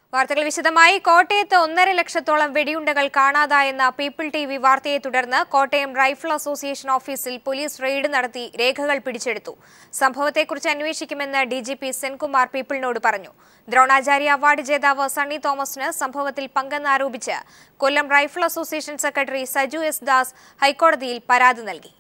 വാർത്തകൾ വിശദമായി കോട്ടയത്ത് ഒന്നര ലക്ഷത്തോളം വെടിയുണ്ടകൾ കാണാതായെന്ന പീപ്പിൾ ടി വി വാർത്തയെ തുടർന്ന് കോട്ടയം റൈഫിൾ അസോസിയേഷൻ ഓഫീസിൽ പോലീസ് റെയ്ഡ് നടത്തി രേഖകൾ പിടിച്ചെടുത്തു സംഭവത്തെക്കുറിച്ച് അന്വേഷിക്കുമെന്ന് ഡി ജി പി സെൻകുമാർ പീപ്പിളിനോട് പറഞ്ഞു ദ്രോണാചാര്യ അവാർഡ് ജേതാവ് സണ്ണി തോമസിന് സംഭവത്തിൽ പങ്കെന്നാരോപിച്ച് Kollam rifle association secretary Saju S Das ഹൈക്കോടതിയിൽ പരാതി നൽകി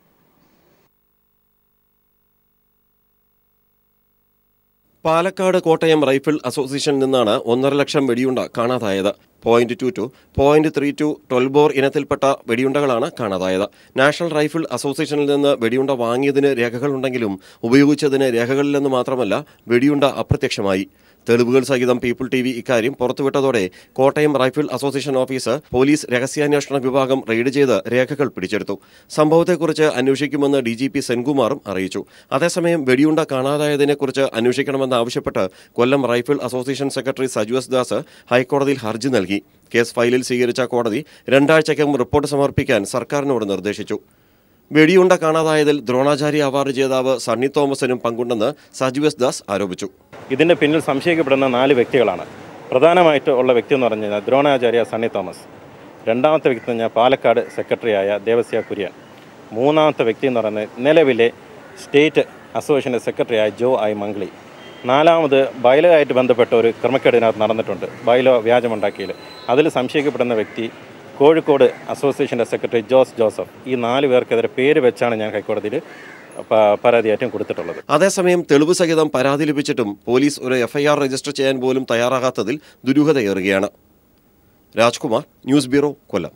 പാലക്കാട് കോട്ടയം റൈഫിൾ അസോസിയേഷനിൽ നിന്നാണ് ഒന്നര ലക്ഷം വെടിയുണ്ട കാണാതായത് point two two point three two twelve bore ഇനത്തിൽപ്പെട്ട വെടിയുണ്ടകളാണ് കാണാതായത് നാഷണൽ റൈഫിൾ അസോസിയേഷനിൽ നിന്ന് വെടിയുണ്ട വാങ്ങിയതിന് രേഖകളുണ്ടെങ്കിലും ഉപയോഗിച്ചതിന് രേഖകളിലെന്ന് മാത്രമല്ല വെടിയുണ്ട അപ്രത്യക്ഷമായി തെളിവുകൾ സഹിതം പീപ്പിൾ ടി വി ഇക്കാര്യം പുറത്തുവിട്ടതോടെ Kottayam rifle association office police രഹസ്യാന്വേഷണ വിഭാഗം റെയ്ഡ് ചെയ്ത് രേഖകൾ പിടിച്ചെടുത്തു സംഭവത്തെക്കുറിച്ച് അന്വേഷിക്കുമെന്ന് ഡി ജി പി സെൻകുമാറും അറിയിച്ചു അതേസമയം വെടിയുണ്ട കാണാതായതിനെക്കുറിച്ച് അന്വേഷിക്കണമെന്നാവശ്യപ്പെട്ട് Kollam rifle association secretary Saju S Das ഹൈക്കോടതിയിൽ ഹർജി നൽകി കേസ് ഫയലിൽ സ്വീകരിച്ച കോടതി രണ്ടാഴ്ചയ്ക്കകം റിപ്പോർട്ട് സമർപ്പിക്കാൻ സർക്കാരിനോട് നിർദ്ദേശിച്ചു വെടിയുണ്ട കാണാതായതിൽ ദ്രോണാചാര്യ അവാർഡ് ജേതാവ് സണ്ണി തോമസിനും പങ്കുണ്ടെന്ന് സജു എസ് ദാസ് ആരോപിച്ചു ഇതിൻ്റെ പിന്നിൽ സംശയിക്കപ്പെടുന്ന നാല് വ്യക്തികളാണ് പ്രധാനമായിട്ട് ഉള്ള വ്യക്തി എന്ന് പറഞ്ഞു കഴിഞ്ഞാൽ ദ്രോണാചാര്യ സണ്ണി തോമസ് രണ്ടാമത്തെ വ്യക്തി എന്ന് പറഞ്ഞാൽ പാലക്കാട് സെക്രട്ടറിയായ ദേവസ്യ കുര്യൻ മൂന്നാമത്തെ വ്യക്തി എന്ന് പറയുന്നത് നിലവിലെ സ്റ്റേറ്റ് അസോസിയേഷൻ്റെ സെക്രട്ടറിയായ ജോ ഐ മംഗ്ലി നാലാമത് ബൈലോ ആയിട്ട് ബന്ധപ്പെട്ട ഒരു ക്രമക്കേട് ഇതിനകത്ത് നടന്നിട്ടുണ്ട് ബൈലോ വ്യാജമുണ്ടാക്കിയിൽ അതിൽ സംശയിക്കപ്പെടുന്ന വ്യക്തി കോഴിക്കോട് അസോസിയേഷൻ്റെ സെക്രട്ടറി ജോസ് ജോസഫ് ഈ നാല് പേർക്കെതിരെ പേര് വെച്ചാണ് ഞാൻ ഹൈക്കോടതിയിൽ പ- പരാതിയായിട്ടും കൊടുത്തിട്ടുള്ളത് അതേസമയം തെളിവ് സഹിതം പരാതി ലഭിച്ചിട്ടും പോലീസ് ഒരു എഫ്ഐആർ രജിസ്റ്റർ ചെയ്യാൻ പോലും തയ്യാറാകാത്തതിൽ ദുരൂഹതയേറുകയാണ് Rajkumar news bureau Kollam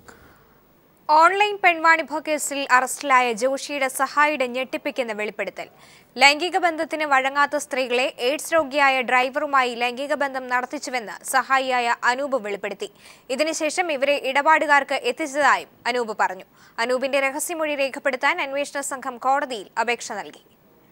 online പെൺവാണിഭ കേസിൽ അറസ്റ്റിലായ ജോഷിയുടെ സഹായിയുടെ ഞെട്ടിപ്പിക്കുന്ന വെളിപ്പെടുത്തൽ ലൈംഗിക ബന്ധത്തിന് വഴങ്ങാത്ത സ്ത്രീകളെ എയ്ഡ്സ് രോഗിയായ ഡ്രൈവറുമായി ലൈംഗിക ബന്ധം നടത്തിച്ചുവെന്ന് സഹായിയായ അനൂപ് വെളിപ്പെടുത്തി ഇതിനുശേഷം ഇവരെ ഇടപാടുകാർക്ക് എത്തിച്ചതായും അനൂപ് പറഞ്ഞു അനൂപിന്റെ രഹസ്യമൊഴി രേഖപ്പെടുത്താൻ അന്വേഷണ സംഘം കോടതിയിൽ അപേക്ഷ നൽകി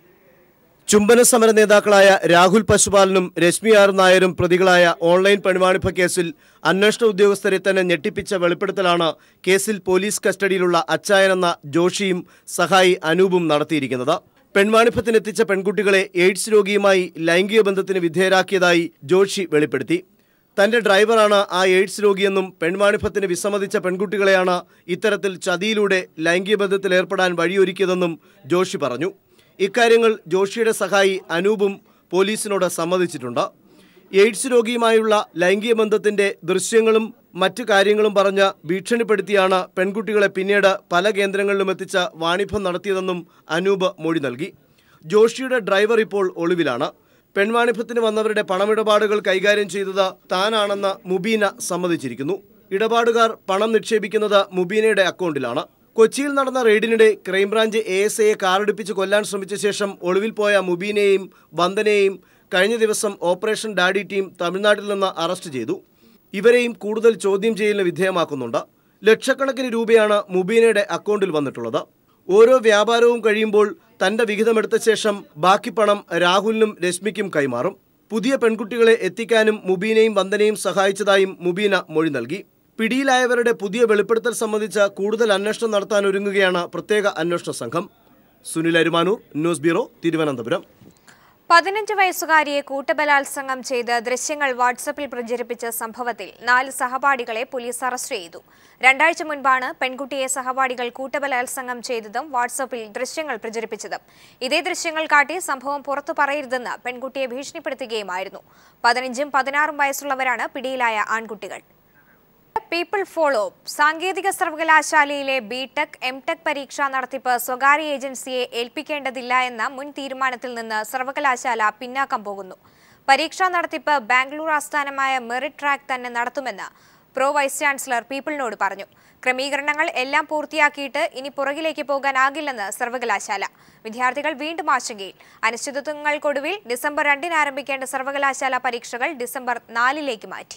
ചുംബന സമര നേതാക്കളായ രാഹുൽ പശുപാലനും രശ്മി ആർ നായരും പ്രതികളായ ഓൺലൈൻ പണിവാണിഭ കേസിൽ അന്വേഷണ ഉദ്യോഗസ്ഥരെ തന്നെ ഞെട്ടിപ്പിച്ച വെളിപ്പെടുത്തലാണ് കേസിൽ പോലീസ് കസ്റ്റഡിയിലുള്ള അച്ചായൻ എന്ന ജോഷിയും സഹായി അനൂപും നടത്തിയിരിക്കുന്നത് പെൺവാണിഭത്തിനെത്തിച്ച പെൺകുട്ടികളെ എയ്ഡ്സ് രോഗിയുമായി ലൈംഗിക ബന്ധത്തിന് വിധേയരാക്കിയതായി ജോഷി വെളിപ്പെടുത്തി തന്റെ ഡ്രൈവറാണ് ആ എയ്ഡ്സ് രോഗിയെന്നും പെൺവാണിഭത്തിന് വിസമ്മതിച്ച പെൺകുട്ടികളെയാണ് ഇത്തരത്തിൽ ചതിയിലൂടെ ലൈംഗിക ബന്ധത്തിൽ ഏർപ്പെടാൻ വഴിയൊരുക്കിയതെന്നും ജോഷി പറഞ്ഞു ഇക്കാര്യങ്ങൾ ജോഷിയുടെ സഹായി അനൂപും പോലീസിനോട് സമ്മതിച്ചിട്ടുണ്ട് എയ്ഡ്സ് രോഗിയുമായുള്ള ലൈംഗിക ബന്ധത്തിന്റെ ദൃശ്യങ്ങളും മറ്റു കാര്യങ്ങളും പറഞ്ഞ് ഭീഷണിപ്പെടുത്തിയാണ് പെൺകുട്ടികളെ പിന്നീട് പല കേന്ദ്രങ്ങളിലും എത്തിച്ച വാണിഭം നടത്തിയതെന്നും അനൂപ് മൊഴി നൽകി ജോഷിയുടെ ഡ്രൈവർ ഇപ്പോൾ ഒളിവിലാണ് പെൺവാണിഭത്തിന് വന്നവരുടെ പണമിടപാടുകൾ കൈകാര്യം ചെയ്തത് താനാണെന്ന് മുബീന സമ്മതിച്ചിരിക്കുന്നു ഇടപാടുകാർ പണം നിക്ഷേപിക്കുന്നത് മുബീനയുടെ അക്കൗണ്ടിലാണ് കൊച്ചിയിൽ നടന്ന റെയ്ഡിനിടെ ക്രൈംബ്രാഞ്ച് എ എസ് ഐയെ കാറടിപ്പിച്ച് കൊല്ലാൻ ശ്രമിച്ച ശേഷം ഒളിവിൽ പോയ മുബീനെയും വന്ദനയെയും കഴിഞ്ഞ ദിവസം ഓപ്പറേഷൻ ഡാഡി ടീം തമിഴ്നാട്ടിൽ നിന്ന് അറസ്റ്റ് ചെയ്തു ഇവരെയും കൂടുതൽ ചോദ്യം ചെയ്യലിന് വിധേയമാക്കുന്നുണ്ട് ലക്ഷക്കണക്കിന് രൂപയാണ് മുബീനയുടെ അക്കൗണ്ടിൽ വന്നിട്ടുള്ളത് ഓരോ വ്യാപാരവും കഴിയുമ്പോൾ തന്റെ വിഹിതമെടുത്ത ശേഷം ബാക്കി പണം രാഹുലിനും രശ്മിക്കും കൈമാറും പുതിയ പെൺകുട്ടികളെ എത്തിക്കാനും മുബീനയും വന്ദനയും സഹായിച്ചതായും മുബീന മൊഴി നൽകി പിടിയിലായവരുടെ പുതിയ വെളിപ്പെടുത്തൽ സംബന്ധിച്ച കൂടുതൽ അന്വേഷണം നടത്താൻ ഒരുങ്ങുകയാണ് പ്രത്യേക അന്വേഷണ സംഘം സുനിൽ അരുമാനൂർ ന്യൂസ് ബ്യൂറോ തിരുവനന്തപുരം പതിനഞ്ച് വയസ്സുകാരിയെ കൂട്ടബലാത്സംഗം ചെയ്ത് ദൃശ്യങ്ങൾ വാട്സപ്പിൽ പ്രചരിപ്പിച്ച സംഭവത്തിൽ നാല് സഹപാഠികളെ പോലീസ് അറസ്റ്റ് ചെയ്തു രണ്ടാഴ്ച മുൻപാണ് പെൺകുട്ടിയെ സഹപാഠികൾ കൂട്ടബലാത്സംഗം ചെയ്തതും വാട്സപ്പിൽ ദൃശ്യങ്ങൾ പ്രചരിപ്പിച്ചതും ഇതേ ദൃശ്യങ്ങൾ കാട്ടി സംഭവം പുറത്തു പറയരുതെന്ന് പെൺകുട്ടിയെ ഭീഷണിപ്പെടുത്തുകയുമായിരുന്നു പതിനഞ്ചും പതിനാറും വയസ്സുള്ളവരാണ് പിടിയിലായ ആൺകുട്ടികൾ പീപ്പിൾ ഫോളോ സാങ്കേതിക സർവകലാശാലയിലെ ബിടെക് എംടെക് പരീക്ഷാ നടത്തിപ്പ് സ്വകാര്യ ഏജൻസിയെ ഏൽപ്പിക്കേണ്ടതില്ല എന്ന മുൻ തീരുമാനത്തിൽ നിന്ന് സർവകലാശാല പിന്നാക്കം പോകുന്നു പരീക്ഷാ നടത്തിപ്പ് ബാംഗ്ലൂർ ആസ്ഥാനമായ മെറിറ്റ് ട്രാക്ക് തന്നെ നടത്തുമെന്ന് പ്രോ വൈസ് ചാൻസലർ പീപ്പിളിനോട് പറഞ്ഞു ക്രമീകരണങ്ങൾ എല്ലാം പൂർത്തിയാക്കിയിട്ട് ഇനി പുറകിലേക്ക് പോകാനാകില്ലെന്ന് സർവകലാശാല വിദ്യാർത്ഥികൾ വീണ്ടും ആശങ്കയിൽ അനിശ്ചിതത്വങ്ങൾക്കൊടുവിൽ ഡിസംബർ രണ്ടിന് ആരംഭിക്കേണ്ട സർവകലാശാല പരീക്ഷകൾ ഡിസംബർ നാലിലേക്ക് മാറ്റി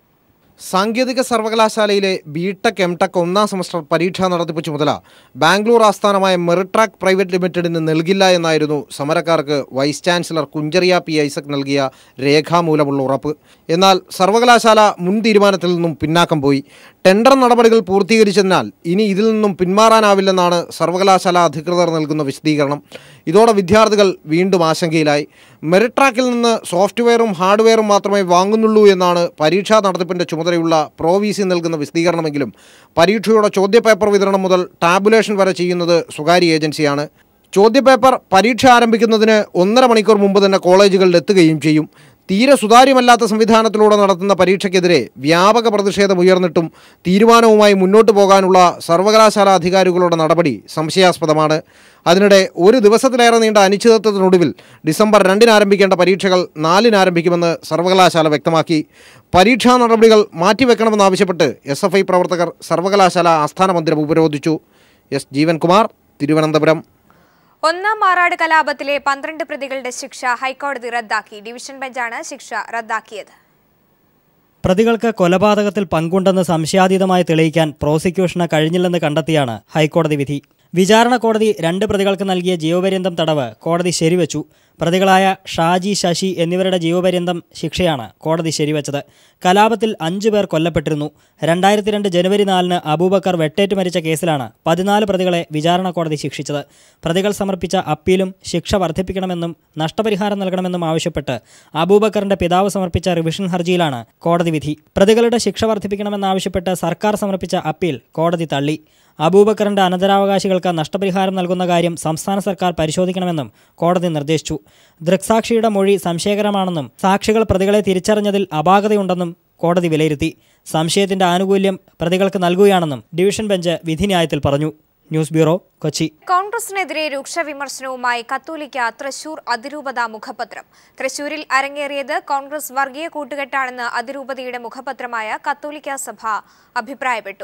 സാങ്കേതിക സർവകലാശാലയിലെ ബിടെക് എംടെക് ഒന്നാം സെമസ്റ്റർ പരീക്ഷാ നടത്തിപ്പ് ചുമതല ബാംഗ്ലൂർ ആസ്ഥാനമായ മെറിട്രാക്ക് പ്രൈവറ്റ് ലിമിറ്റഡിന് നൽകില്ല എന്നായിരുന്നു സമരക്കാർക്ക് vice chancellor Kunjaria P Isaac നൽകിയ രേഖാമൂലമുള്ള ഉറപ്പ് എന്നാൽ സർവകലാശാല മുൻ തീരുമാനത്തിൽ നിന്നും പിന്നാക്കം പോയി ടെൻഡർ നടപടികൾ പൂർത്തീകരിച്ചതിനാൽ ഇനി ഇതിൽ നിന്നും പിന്മാറാനാവില്ലെന്നാണ് സർവകലാശാല അധികൃതർ നൽകുന്ന വിശദീകരണം ഇതോടെ വിദ്യാർത്ഥികൾ വീണ്ടും ആശങ്കയിലായി മെറിറ്റ് ട്രാക്കിൽ നിന്ന് സോഫ്റ്റ്വെയറും ഹാർഡ്വെയറും മാത്രമേ വാങ്ങുന്നുള്ളൂ എന്നാണ് പരീക്ഷാ നടത്തിപ്പിൻ്റെ ചുമതലയുള്ള പ്രോ വി സി നൽകുന്ന വിശദീകരണമെങ്കിലും പരീക്ഷയുടെ ചോദ്യപേപ്പർ വിതരണം മുതൽ ടാബുലേഷൻ വരെ ചെയ്യുന്നത് സ്വകാര്യ ഏജൻസിയാണ് ചോദ്യപേപ്പർ പരീക്ഷ ആരംഭിക്കുന്നതിന് ഒന്നര മണിക്കൂർ മുമ്പ് തന്നെ കോളേജുകളിൽ എത്തുകയും ചെയ്യും തീരെ സുതാര്യമല്ലാത്ത സംവിധാനത്തിലൂടെ നടത്തുന്ന പരീക്ഷയ്ക്കെതിരെ വ്യാപക പ്രതിഷേധം ഉയർന്നിട്ടും തീരുമാനവുമായി മുന്നോട്ട് പോകാനുള്ള സർവകലാശാല അധികാരികളുടെ നടപടി സംശയാസ്പദമാണ് അതിനിടെ ഒരു ദിവസത്തിലേറെ നീണ്ട അനിശ്ചിതത്വത്തിനൊടുവിൽ ഡിസംബർ രണ്ടിന് ആരംഭിക്കേണ്ട പരീക്ഷകൾ നാലിന് ആരംഭിക്കുമെന്ന് സർവകലാശാല വ്യക്തമാക്കി പരീക്ഷാ നടപടികൾ മാറ്റിവെക്കണമെന്നാവശ്യപ്പെട്ട് എസ് എഫ് ഐ പ്രവർത്തകർ സർവകലാശാല ആസ്ഥാന മന്ദിരം ഉപരോധിച്ചു എസ് ജീവൻകുമാർ തിരുവനന്തപുരം ഒന്നാം മാറാട് കലാപത്തിലെ പന്ത്രണ്ട് പ്രതികളുടെ ശിക്ഷ ഹൈക്കോടതി റദ്ദാക്കി ഡിവിഷൻ ബെഞ്ചാണ് ശിക്ഷ റദ്ദാക്കിയത് പ്രതികൾക്ക് കൊലപാതകത്തിൽ പങ്കുണ്ടെന്ന് സംശയാതീതമായി തെളിയിക്കാൻ പ്രോസിക്യൂഷന് കഴിഞ്ഞില്ലെന്ന് കണ്ടെത്തിയാണ് ഹൈക്കോടതി വിധി വിചാരണ കോടതി രണ്ട് പ്രതികൾക്ക് നൽകിയ ജീവപര്യന്തം തടവ് കോടതി ശരിവച്ചു പ്രതികളായ ഷാജി ശശി എന്നിവരുടെ ജീവപര്യന്തം ശിക്ഷയാണ് കോടതി ശരിവച്ചത് കലാപത്തിൽ അഞ്ചു പേർ കൊല്ലപ്പെട്ടിരുന്നു രണ്ടായിരത്തി രണ്ട് ജനുവരി നാലിന് അബൂബക്കർ വെട്ടേറ്റ് മരിച്ച കേസിലാണ് പതിനാല് പ്രതികളെ വിചാരണ കോടതി ശിക്ഷിച്ചത് പ്രതികൾ സമർപ്പിച്ച അപ്പീലും ശിക്ഷ വർദ്ധിപ്പിക്കണമെന്നും നഷ്ടപരിഹാരം നൽകണമെന്നും ആവശ്യപ്പെട്ട് അബൂബക്കറിന്റെ പിതാവ് സമർപ്പിച്ച റിവിഷൻ ഹർജിയിലാണ് കോടതി വിധി പ്രതികളുടെ ശിക്ഷ വർദ്ധിപ്പിക്കണമെന്നാവശ്യപ്പെട്ട് സർക്കാർ സമർപ്പിച്ച അപ്പീൽ കോടതി തള്ളി അബൂബക്കറിന്റെ അനന്തരാവകാശികൾക്ക് നഷ്ടപരിഹാരം നൽകുന്ന കാര്യം സംസ്ഥാന സർക്കാർ പരിശോധിക്കണമെന്നും കോടതി നിർദ്ദേശിച്ചു ദൃക്സാക്ഷിയുടെ മൊഴി സംശയകരമാണെന്നും സാക്ഷികൾ പ്രതികളെ തിരിച്ചറിഞ്ഞതിൽ അപാകതയുണ്ടെന്നും കോടതി വിലയിരുത്തി സംശയത്തിന്റെ ആനുകൂല്യം പ്രതികൾക്ക് നൽകുകയാണെന്നും ഡിവിഷൻ ബെഞ്ച് വിധിന്യായത്തിൽ പറഞ്ഞു ന്യൂസ് ബ്യൂറോ കൊച്ചി കോൺഗ്രസിനെതിരെ രൂക്ഷ വിമർശനവുമായി കത്തോലിക്ക തൃശൂർ അതിരൂപത മുഖപത്രം തൃശൂരിൽ അരങ്ങേറിയത് കോൺഗ്രസ് വർഗീയ കൂട്ടുകെട്ടാണെന്ന് അതിരൂപതയുടെ മുഖപത്രമായ കത്തോലിക്ക സഭ അഭിപ്രായപ്പെട്ടു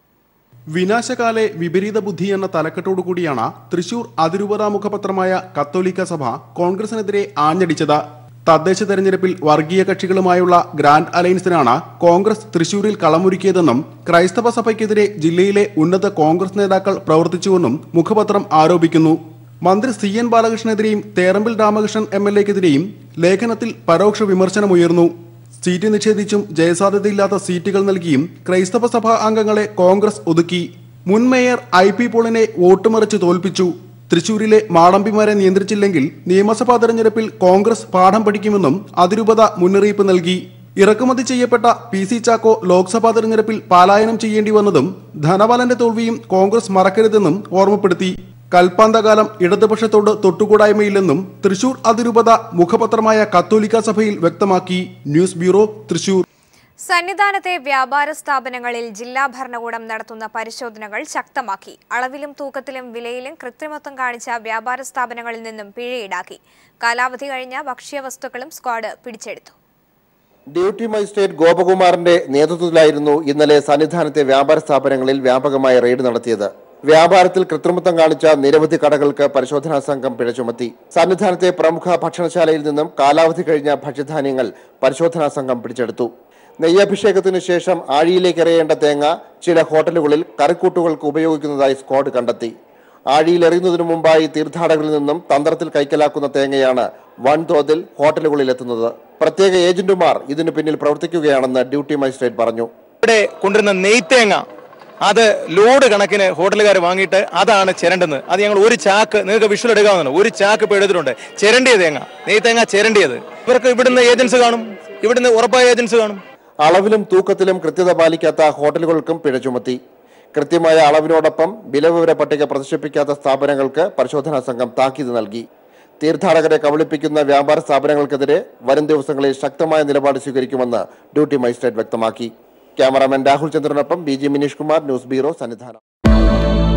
വിനാശകാലെ വിപരീത ബുദ്ധി എന്ന തലക്കെട്ടോടുകൂടിയാണ് തൃശൂർ അതിരൂപത മുഖപത്രമായ കത്തോലിക്ക സഭ കോൺഗ്രസിനെതിരെ ആഞ്ഞടിച്ചത് തദ്ദേശ തെരഞ്ഞെടുപ്പിൽ വർഗീയ കക്ഷികളുമായുള്ള ഗ്രാൻഡ് അലയൻസിനാണ് കോൺഗ്രസ് തൃശൂരിൽ കളമൊരുക്കിയതെന്നും ക്രൈസ്തവ സഭയ്ക്കെതിരെ ജില്ലയിലെ ഉന്നത കോൺഗ്രസ് നേതാക്കൾ പ്രവർത്തിച്ചുവെന്നും മുഖപത്രം ആരോപിക്കുന്നു മന്ത്രി സി എൻ ബാലകൃഷ്ണനെതിരെയും തേറമ്പിൽ രാമകൃഷ്ണൻ എം എൽ എക്കെതിരെയും ലേഖനത്തിൽ പരോക്ഷ വിമർശനമുയർന്നു സീറ്റ് നിഷേധിച്ചും ജയസാധ്യതയില്ലാത്ത സീറ്റുകൾ നൽകിയും ക്രൈസ്തവ സഭാ അംഗങ്ങളെ കോൺഗ്രസ് ഒതുക്കി മുൻ മേയർ ഐ പി പോളിനെ വോട്ടുമറിച്ച് തോൽപ്പിച്ചു തൃശൂരിലെ മാടമ്പിമാരെ നിയന്ത്രിച്ചില്ലെങ്കിൽ നിയമസഭാ തെരഞ്ഞെടുപ്പിൽ കോൺഗ്രസ് പാഠം പഠിക്കുമെന്നും അതിരൂപത മുന്നറിയിപ്പ് നൽകി ഇറക്കുമതി ചെയ്യപ്പെട്ട പി സി ചാക്കോ ലോക്സഭാ തെരഞ്ഞെടുപ്പിൽ പലായനം ചെയ്യേണ്ടി വന്നതും ധനപാലന്റെ തോൽവിയും കോൺഗ്രസ് മറക്കരുതെന്നും ഓർമ്മപ്പെടുത്തി കൽപ്പാന്തകാലം ഇടതുപക്ഷത്തോട് തൊട്ടുകൂടായ്മയില്ലെന്നും തൃശൂർ അതിരൂപത മുഖപത്രമായ കത്തോലിക്ക സഭയിൽ വ്യക്തമാക്കി ന്യൂസ് ബ്യൂറോ തൃശൂർ സന്നിധാനത്തെ വ്യാപാര സ്ഥാപനങ്ങളിൽ ജില്ലാ ഭരണകൂടം നടത്തുന്ന പരിശോധനകൾ ശക്തമാക്കി അളവിലും തൂക്കത്തിലും വിലയിലും കൃത്രിമത്വം കാണിച്ച വ്യാപാര സ്ഥാപനങ്ങളിൽ നിന്നും പിഴ ഈടാക്കി കാലാവധി കഴിഞ്ഞ ഭക്ഷ്യവസ്തുക്കളും സ്ക്വാഡ് പിടിച്ചെടുത്തു ഡ്യൂട്ടി മജിസ്ട്രേറ്റ് ഗോപകുമാറിന്റെ നേതൃത്വത്തിലായിരുന്നു ഇന്നലെ സന്നിധാനത്തെ വ്യാപാര സ്ഥാപനങ്ങളിൽ വ്യാപകമായ റെയ്ഡ് നടത്തിയത് വ്യാപാരത്തിൽ കൃത്രിമത്വം കാണിച്ച നിരവധി കടകൾക്ക് പരിശോധനാ സംഘം പിഴ ചുമത്തി സന്നിധാനത്തെ പ്രമുഖ ഭക്ഷണശാലയിൽ നിന്നും കാലാവധി കഴിഞ്ഞ ഭക്ഷ്യധാന്യങ്ങൾ പരിശോധനാ സംഘം പിടിച്ചെടുത്തു നെയ്യഭിഷേകത്തിനു ശേഷം ആഴിയിലേക്ക് എറിയേണ്ട തേങ്ങ ചില ഹോട്ടലുകളിൽ കറിക്കൂട്ടുകൾക്ക് ഉപയോഗിക്കുന്നതായി സ്ക്വാഡ് കണ്ടെത്തി ആഴിയിൽ എറിയുന്നതിനു മുമ്പായി തീർത്ഥാടകരിൽ നിന്നും തന്ത്രത്തിൽ കൈക്കലാക്കുന്ന തേങ്ങയാണ് വൻതോതിൽ ഹോട്ടലുകളിൽ എത്തുന്നത് പ്രത്യേക ഏജന്റുമാർ ഇതിനു പിന്നിൽ പ്രവർത്തിക്കുകയാണെന്ന് ഡ്യൂട്ടി മജിസ്ട്രേറ്റ് പറഞ്ഞു ഇവിടെ കൊണ്ടുവരുന്ന നെയ്ത്തേങ്ങ അത് ലോഡ് കണക്കിന് ഹോട്ടലുകാർ വാങ്ങിയിട്ട് അതാണ് ചിരണ്ടുന്നത് അത് ഞങ്ങൾ ഒരു ചാക്ക് നിങ്ങൾക്ക് വിഷ്വൽ എടുക്കാവുന്നതാണ് ഒരു ചാക്ക് ഇപ്പോൾ എടുത്തിട്ടുണ്ട് ചിരണ്ടിയ തേങ്ങ നെയ്ത്തേങ്ങ ചിരണ്ടിയത് ഇവർക്ക് ഇവിടുന്ന് ഏജൻസ് കാണും ഇവിടുന്ന് ഉറപ്പായ ഏജൻസ് കാണും അളവിലും തൂക്കത്തിലും കൃത്യത പാലിക്കാത്ത ഹോട്ടലുകൾക്കും പിഴ ചുമത്തി കൃത്യമായ അളവിനോടൊപ്പം വിലവിവര പട്ടിക പ്രദർശിപ്പിക്കാത്ത സ്ഥാപനങ്ങൾക്ക് പരിശോധനാ സംഘം താക്കീത് നൽകി തീർത്ഥാടകരെ കബളിപ്പിക്കുന്ന വ്യാപാര സ്ഥാപനങ്ങൾക്കെതിരെ വരും ദിവസങ്ങളിൽ ശക്തമായ നിലപാട് സ്വീകരിക്കുമെന്ന് ഡ്യൂട്ടി മജിസ്ട്രേറ്റ് വ്യക്തമാക്കി ക്യാമറാമാൻ രാഹുൽ ചന്ദ്രനൊപ്പം B G Mineesh Kumar news bureau Sannidhanam